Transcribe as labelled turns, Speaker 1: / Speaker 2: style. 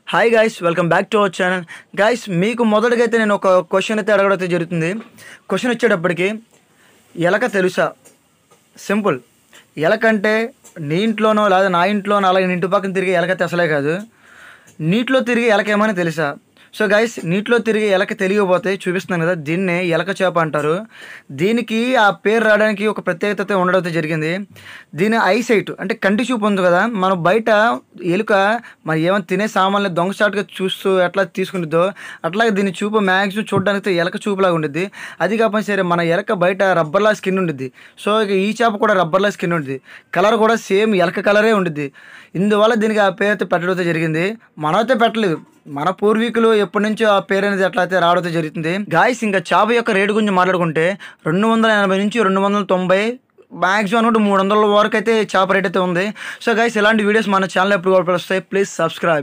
Speaker 1: hi guys welcome back to our channel guys మీకు మొదటగా అయితే నేను ఒక క్వశ్చన్ అయితే అడగడం అయితే జరుగుతుంది క్వశ్చన్ వచ్చేటప్పటికి ఎలక తెలుసా సింపుల్ ఎలక అంటే నీ ఇంట్లోనో లేదా నా ఇంట్లోనో అలాగే నీ ఇంటి పక్కన తిరిగే ఎలకైతే అసలే కాదు నీటిలో తిరిగే ఎలక ఏమైనా తెలుసా సో గైస్ నీటిలో తిరిగే ఎలక తెలియకపోతే చూపిస్తున్నాను కదా దీన్నే ఎలక చేప అంటారు దీనికి ఆ పేరు రావడానికి ఒక ప్రత్యేకత అయితే ఉండడం అయితే జరిగింది దీని ఐసైట్ అంటే కంటి చూపు ఉంది కదా మనం బయట ఎలుక మరి ఏమైనా తినే సామాన్లు దొంగచాటుగా చూస్తూ ఎట్లా తీసుకుంటుందో అట్లాగే దీని చూపు మ్యాక్సిమం చూడడానికి అయితే ఎలక చూపులాగా ఉండిద్ది అది కాకపోతే సరే మన ఎలక బయట రబ్బర్లా స్కిన్ ఉండిద్ది సో ఇక ఈ చేప కూడా రబ్బర్లా స్కిన్ ఉండిద్ది కలర్ కూడా సేమ్ ఎలక కలరే ఉండిద్ది ఇందువల్ల దీనికి ఆ పేరు అయితే పెట్టడం అయితే జరిగింది మనమైతే పెట్టలేదు మన పూర్వీకులు ఎప్పటి నుంచో ఆ పేరు అనేది ఎట్లా అయితే రావడం జరుగుతుంది గాయస్ ఇంకా చేప యొక్క రేటు గురించి మాట్లాడుకుంటే రెండు వందల ఎనభై నుంచి రెండు వందల తొంభై మ్యాక్సిమం అనుకుంటే మూడు వందల వరకు అయితే చేప రేట్ అయితే ఉంది సో గైస్ ఇలాంటి వీడియోస్ మన ఛానల్ ఎప్పుడు కూడా వస్తాయి ప్లీజ్ సబ్స్క్రైబ్